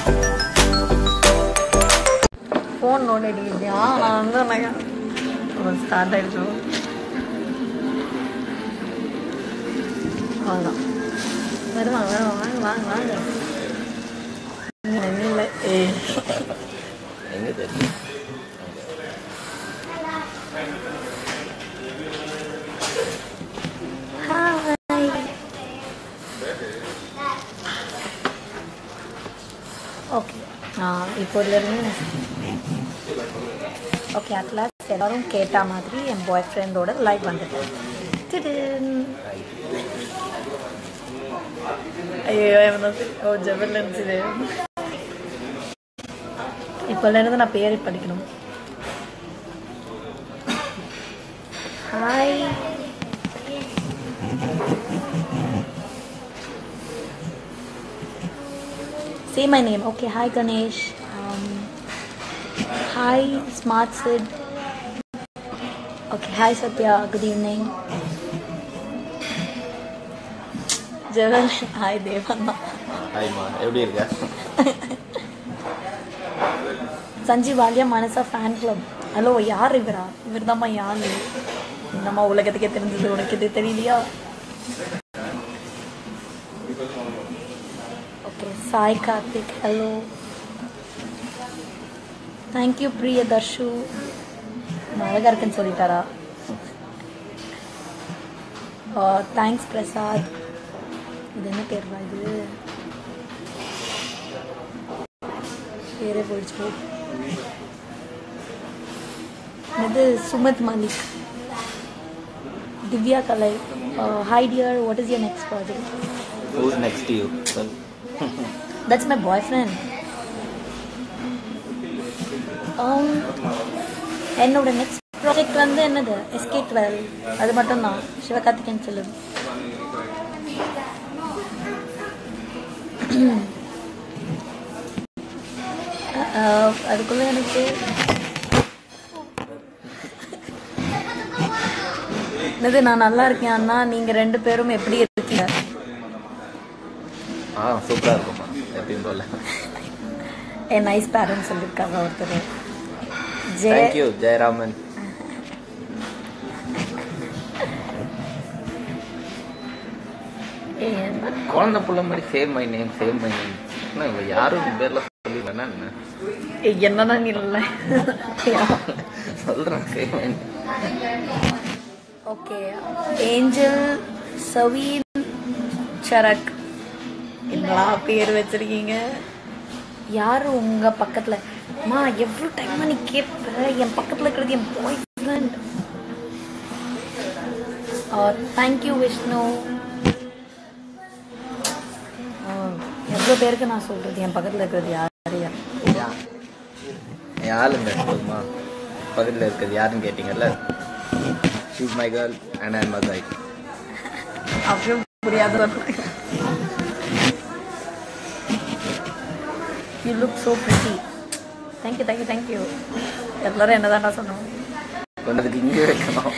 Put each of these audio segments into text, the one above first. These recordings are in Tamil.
ஃபோன் நோட் அடிக்கிறியா நான் வந்து ஸ்டார்ட் ஆயிடுச்சு அவ்வளோதான் வருவாங்க வருவாங்க வாங்க வாங்க வாங்க இங்கே இல்லை ஏ எங்க தெரியும் ஹாய் ஓகே இப்போதுலேருந்து ஓகே அட்லாஸ்ட் எல்லாரும் கேட்ட மாதிரி என் பாய் ஃப்ரெண்டோட லைவ் வந்துட்டேன் டிடின். ஐயோ எவனோ சரி- ஓ ஜெபர்லன்ஸ் இது இப்போலேருந்து நான் பேர் படிக்கணும் hi Say my name. Okay. Hi, Ganesh. Um, hi, Smart Sid. Okay. Hi, Satya. Good evening. Javan. Hi, Devana. ஹாய்மா எப்படி இருக்க சஞ்சீவ் வாலியா மனசா ஃபேன் கிளப் ஹலோ யார் இவரா இவர் தான்மா யாரு நம்ம உலகத்துக்கே தெரிஞ்சது உனக்கு இது தெரியலையா okay Sai Karthik hello thank you Priya Darshu நான் அழகா இருக்குன்னு சொல்லிட்டாரா தேங்க்ஸ் பிரசாத் இது என்ன பேர்வா இது பேரே போயிடுச்சு போ. இது Sumat Malik Divya Kalai hi dear what is your next project who's next you that's my boy friend என்னோட நெக்ஸ்ட் ப்ராஜெக்ட் வந்து என்னது எஸ்கே டுவெல் அது மட்டும்தான் சிவகார்த்திகேயன் செல்லும் அதுக்குள்ள எனக்கு என்னது நான் நல்லா இருக்கேன் அண்ணா நீங்க ரெண்டு பேரும் எப்படி இருக்கீங்க ஆ சூப்பராக இருக்கும்மா எப்பயும் போல என் நைஸ் பேரண்ட்ஸ் சொல்லியிருக்காங்க ஒருத்தர் ஜெய தேங்க்யூ ஜெயராமன் ஏய், என்ன? குழந்தை புள்ள மாதிரி same my name same my name என்ன இவ யாரும் இந்த பேர்ல சொல்லி வேணா என்ன ஏய், என்னடா நீ இல்லை சொல்றேன் same my name okay Angel Saveen Sarak என்னடா பேர் வச்சிருக்கீங்க யாரு உங்க பக்கத்துல அம்மா எவ்வளோ டைம் நீ கேட்ப என் பக்கத்துல இருக்கிறது என் பாய் ஃப்ரெண்ட் தேங்க்யூ விஷ்ணு எவ்வளோ பேருக்கு நான் சொல்றது என் பக்கத்துல இருக்கிறது யாரு யார் யா- என் ஆளுங்க போதுமா பக்கத்தில் இருக்கிறது யாருன்னு கேட்டீங்கல்ல she's my girl and I மகாய் அப்படியே புரியாத you look so pretty thank you thank you thank you எல்லாரும் என்னதான்டா சொன்னோம் கொண்டதுக்கு இங்கே வைக்கணும்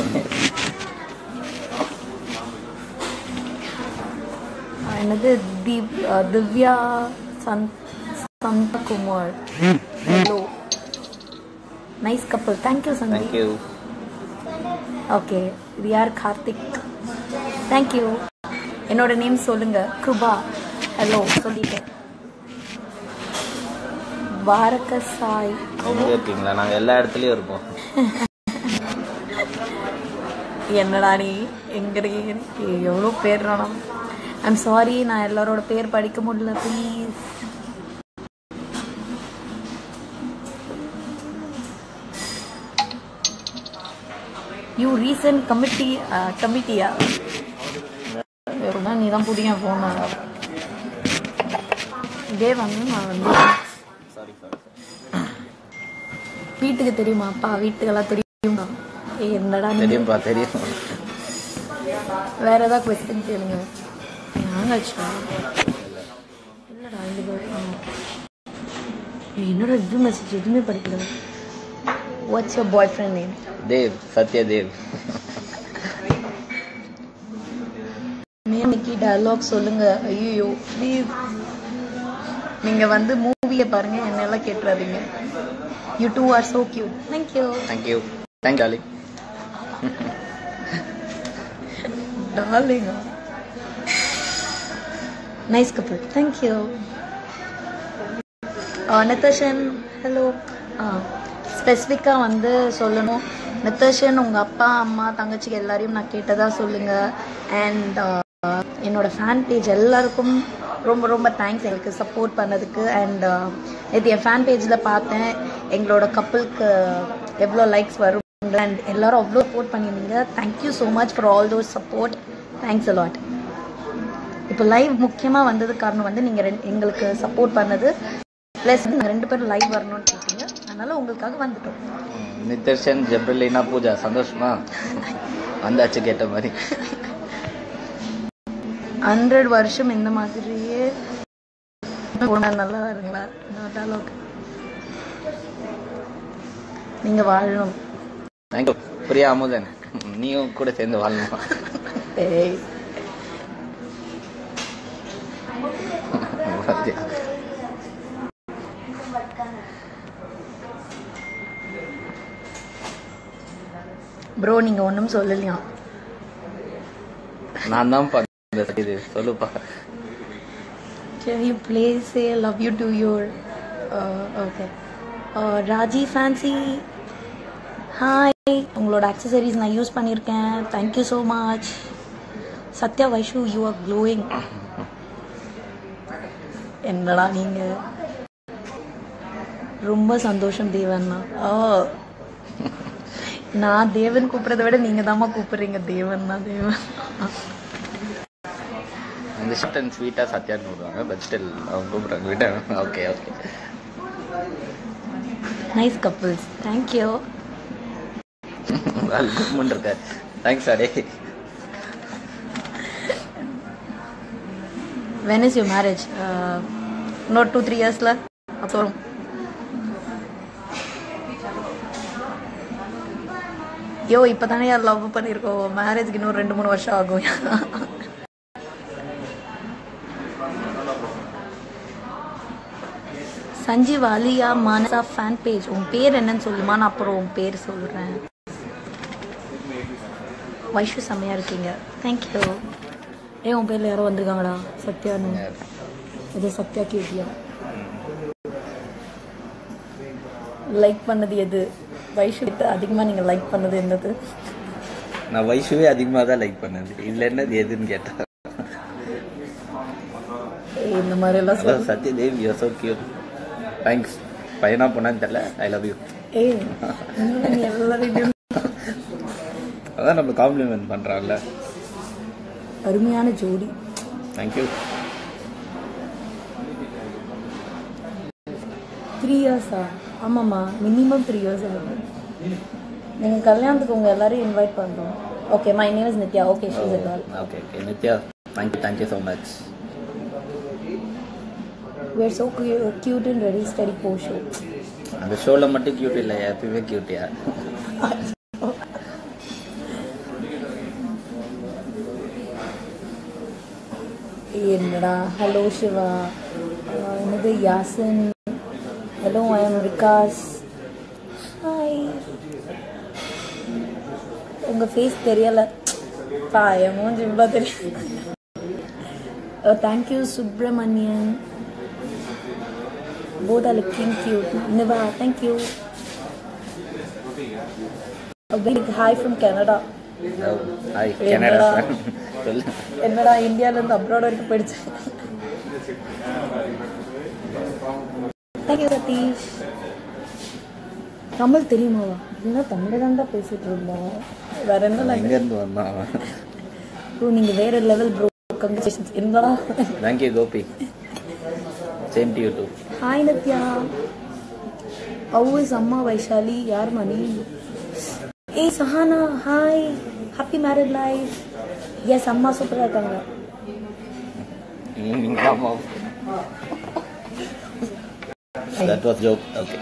ஆஹ் என்னது தீப் ஆஹ் Divya Santh Santhakumar hello nice couple thank you Santhi thank you okay இது யார் கார்த்திக் தேங்க்யூ என்னோட நேம் சொல்லுங்க கிருபா ஹலோ சொல்லிட்டேன் பாரக சாய் எங்கே இருக்கீங்களா நாங்கள் எல்லா இடத்துலையும் இருப்போம் என்னடா நீ எங்க இருக்கீங்க எவ்வளோ பேர் வேணும் ஐம் சாரி நான் எல்லாரோட பேர் படிக்க முடியல ப்ளீஸ் யூ ரீசன்ட் கமிட்டி கமிட்டியா நீ தான் புதிய ஃபோன் இதே வந்து நான் வந்து சாரி சாரி வீட்டுக்கு தெரியுமாப்பா வீட்டுக்கெல்லாம் தெரியுமா ஏய், என்னடா நீ தெரியும்பா தெரியும் வேற ஏதாவது கொஸ்டின் கேளுங்க நாங்காச்சா இல்லடா இந்த பேர் ஆ. ஏய், என்னடா இது மெசேஜ் எதுவுமே படிக்கல what's your boy friend name Dev Satyadev மேமிக்கு டயலாக் சொல்லுங்க ஐயோ ப்ளீஸ் நீங்க வந்து மூவியை பாருங்க என்னெல்லாம் கேட்டுறாதீங்க you too are so cute thank you thank you thank Dolly darling nice couple thank you Nitharshan hello ஸ்பெசிஃபிக்காக வந்து சொல்லணும் நித்தர்ஷன் உங்கள் அப்பா அம்மா தங்கச்சிக்கு எல்லாரையும் நான் கேட்டதா சொல்லுங்கள் அண்ட் என்னோட ஃபேன் பேஜ் எல்லாருக்கும் ரொம்ப ரொம்ப தேங்க்ஸ் எனக்கு சப்போர்ட் பண்ணதுக்கு அண்ட் நேற்று என் ஃபேன் பேஜில் பார்த்தேன் எங்களோட கப்பலுக்கு எவ்வளோ லைக்ஸ் வரும் அண்ட் எல்லாரும் அவ்வளோ சப்போர்ட் பண்ணியிருந்தீங்க thank you so much for all those support thanks a lot இப்போ லைவ் முக்கியமாக வந்தது காரணம் வந்து நீங்கள் ரெண்டு எங்களுக்கு சப்போர்ட் பண்ணது ப்ளஸ் நாங்கள் ரெண்டு பேரும் லைவ் வரணும்னு கேட்டீங்க அதனால உங்களுக்காக வந்துட்டோம் நிதர்ஷன் ஜெப்ரலினா பூஜா சந்தோஷமா வந்தாச்சு கேட்ட மாதிரி ஹண்ட்ரட் வருஷம் இந்த மாதிரியே போனா நல்லா இருங்களா இன்னொரு dialogue. நீங்க வாழணும் தேங்க்யூ பிரியா அமுதன் நீயும் கூட சேர்ந்து வாழணுமா ஏய் பாத்தியா? ப்ரோ நீங்க ஒன்றும் சொல்லலையா நான் தான் பா இது சொல்லுப்பா Can you please say I love you to your uh, okay uh, Raji Fancy hi உங்களோட அக்சசரிஸ் நான் யூஸ் பண்ணியிருக்கேன் thank you so much Sathya Vaishu you are glowing என்னடா நீங்க ரொம்ப சந்தோஷம் தேவன்னா ஓ நான் தேவன் கூப்பிடுறத விட நீங்க தாம்மா கூப்பிடுறீங்க தேவன் தான் தேவன் இந்த ஷார்ட் அண்ட் ஸ்வீட்டாக சத்யான்னு கூப்பிடுவாங்க பட் ஸ்டில் அவங்க கூப்பிட்றாங்க விட okay okay nice couples thank you அது கும்முன்னு இருக்காரு தேங்க்ஸ் அடே வென் இஸ் யூ மேரேஜ் இன்னொரு டூ த்ரீ இயர்ஸில் அப்புறம் யோ இப்போ தானே யார் லவ் பண்ணியிருக்கோம் மேரேஜ்க்கு இன்னும் ரெண்டு மூணு வருஷம் ஆகும் சஞ்சீவ் அலியா மானசா ஃபேன் பேஜ் உன் பேர் என்னன்னு சொல்லுமா நான் அப்புறம் உன் பேர் சொல்கிறேன் வைஷு செம்மையாக இருக்கீங்க தேங்க்யூ ஏ உன் பேரில் யாரோ வந்திருக்காங்களா சத்யான்னு இது சத்யா கேட்டியா லைக் பண்ணது எது வைஷு கிட்ட அதிகமாக நீங்கள் லைக் பண்ணது என்னது நான் வைஷுவே அதிகமாக தான் லைக் பண்ணது இதில் என்னது எதுன்னு கேட்டா ஏய், இந்த மாதிரி எல்லாம் hello Satyadev you so cute thanks பையனா பொண்ணான்னு தெரியல ஐ லவ் யூ ஏய் இன்னும் நீ எல்லாரையும் அதான் நம்ம காம்ப்ளிமெண்ட் பண்ணுறான்ல அருமையான ஜோடி தேங்க்யூ த்ரீ இயர்ஸா ஆமாம்மா மினிமம் த்ரீ இயர்ஸ் ஆகும் நீங்கள் கல்யாணத்துக்கு உங்கள் எல்லாரையும் இன்வைட் பண்ணுறோம் okay my name is Nithya okay she's a girl okay okay Nithya thank you thank you so much we are so cu- cute and ready steady post show அந்த ஷோவில் மட்டும் கியூட் இல்லை எப்பயுமே கியூட்டியா என்னடா ஹலோ சிவா அஹ் என்னது Yasin hello I am Vikas hi உங்கள் ஃபேஸ் தெரியல பா என் மூஞ்சி இவ்வளோ தெரியும் thank you Subramanian both are looking cute Niva thank you பிக் ஹாய் ஃப்ரம் கனடா ஹாய் என்னடா? கனடா சொல்லு என்னடா இந்தியாவிலேருந்து அப்ராட் வரைக்கும் போயிடுச்சு தேங்க்யூ சதீஷ் தமிழ் தெரியுமாவா இல்லை தமிழ் தான் பேசிட்டு இருந்தோம் வேற என்ன language? எங்கேருந்து வந்தான் அவன் ப்ரோ நீங்க வேற லெவல் ப்ரோ கங்க்ராச்சுலேஷன்ஸ் என்னடா thank you Gopi same to you too hi Nithya how is அம்மா வைஷாலி யார் மணி ஏய் Sahana hi happy married life yes அம்மா சூப்பராக இருக்காங்க ஆமாம் தட் வாஸ் ஜோக் ஓகே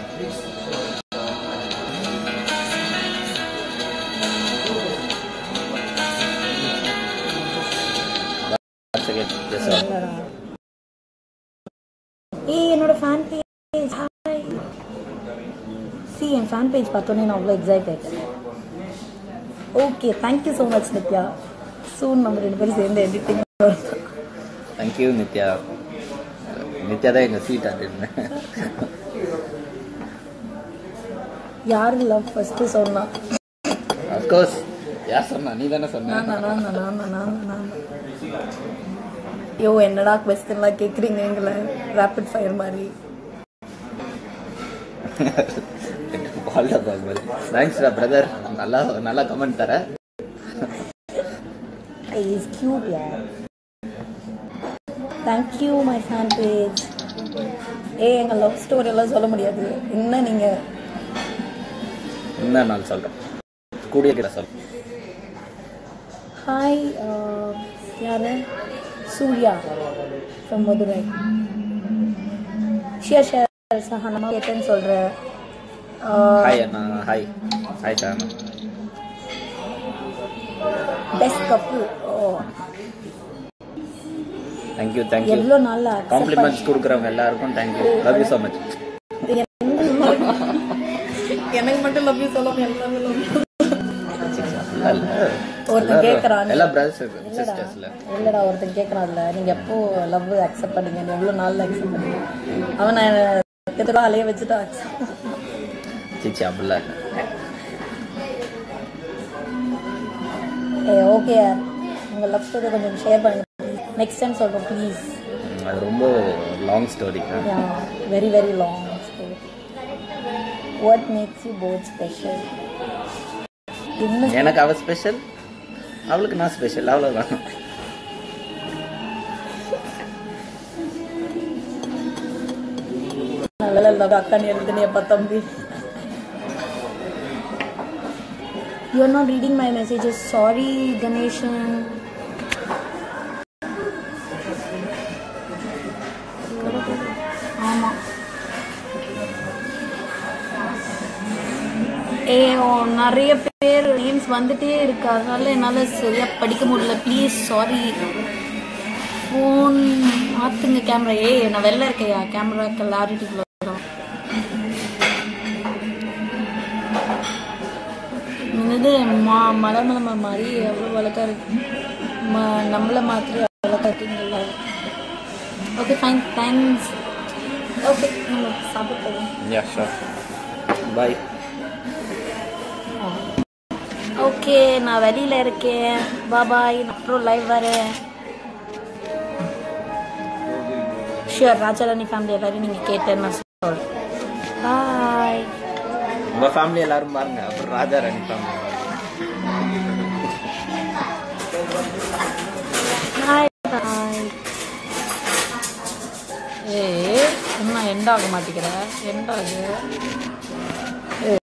ஏய் என்னோட ஃபேன் பேஜ் ஹாய் சி என் ஃபேன் பேஜ் பார்த்தோன்னே நான் அவ்வளோ எக்ஸைட் ஆகிட்டேன் okay thank you so much Nithya soon நம்ம ரெண்டு பேரும் சேர்ந்து எடிட்டிங் தேங்க்யூ நித்யா நித்யா தான் எங்கள் சீட் அப்படின்னு யாரு லவ் ஃபர்ஸ்ட்டு சொன்னா அஃப்கோர்ஸ் யார் சொன்னா நீ தானே சொன்ன நான் தான், நான் தான், நான் தான், நான் தான், நான் தான். ஐயோ என்னடா கொஸ்டின்லாம் கேட்குறீங்க எங்களை ரேபிட் ஃபயர் மாதிரி பால்டா பால் தேங்க்ஸ்டா பிரதர் நல்லா நல்லா கமெண்ட் தர இஸ் கியூட் யார் தேங்க்யூ மை ஃபேன் பேஜ் ஏ எங்கள் லவ் ஸ்டோரி எல்லாம் சொல்ல முடியாது என்ன நீங்கள் இன்னும் நான் சொல்கிறேன் கூடிய கிட்ட சொல் ஹாய் யாரு சூர்யா ஃப்ரம் மதுரை ஷியர் ஷியர் சஹானமா கேட்டேன்னு சொல்கிறேன் ஹாய் அண்ணா ஹாய் ஹாய் சார் அண்ணா பெஸ்ட் கப்புள் ஓ தேங்க்யூ தேங்க்யூ எவ்வளோ நாளில் காம்ப்ளிமெண்ட்ஸ் கொடுக்குறவங்க எல்லாருக்கும் thank you love you so much எனக்கு மட்டும் லவ் யூ சொல்லாம எல்லாமே love you. ஒருத்தன் இல்ல கேக்குறான். எல்லா பிரதர்ஸ் இல்லடா சிஸ்டர்ஸ்ல இல்லடா ஒருத்தன் கேட்கறான்ல நீங்க எப்போ லவ் அக்செப்ட் பண்ணீங்க எவ்வளவு நாள்ல அக்செப்ட் பண்ணீங்க அவன் நான் எத்தனை அலைய வச்சுட்டு accept சிச்சி அப்படிலாம் இல்லை ஏ ஓகே உங்க லவ் ஸ்டோரி கொஞ்சம் ஷேர் பண்ணுங்க நெக்ஸ்ட் டைம் சொல்றோம் ப்ளீஸ் ம், அது ரொம்ப long story ya very very long story what makes you both special என்ன எனக்கு அவ ஸ்பெஷல் அவளுக்கு நான் ஸ்பெஷல் அவ்வளோதான் நல்ல லவ் அக்கான்னு எழுதுனியப்பா தம்பி you are not reading my messages sorry Ganesan ஆமாம் ஏ ஓ, நிறைய பேர் நேம்ஸ் வந்துட்டே இருக்கு அதனால என்னால் சரியாக படிக்க முடியல ப்ளீஸ் சாரி ஃபோன் மாற்றுங்க கேமரா ஏ நான் வெளில இருக்கையா கேமரா கிளாரிட்டி இது மா மலமலமா மாதிரி எவ்வளோ வழக்கா இருக்கு ம நம்மள மாதிரி வழக்கா இருக்கீங்களா ஓகே ஃபைன் தேங்க்ஸ் ஓகே நம்ம சாப்பிட்டு போவோம் யா ஷோர் பாய் ஓகே நான் வெளியில இருக்கேன் பாபாய் நான் அப்புறம் லைவ் வரேன் ஷியோர் ராஜாராணி ஃபேமிலி எல்லாரையும் நீங்கள் கேட்டேன்னு நான் சொல்கிறேன் பாய் உங்க ஃபேமிலி எல்லாரும் பாருங்க அப்புறம் ராஜா ராணி ஃபேமிலி பாய் பாய் ஏ இன்னும் எண்ட் ஆக மாட்டேங்கிற எண்ட் ஆகுது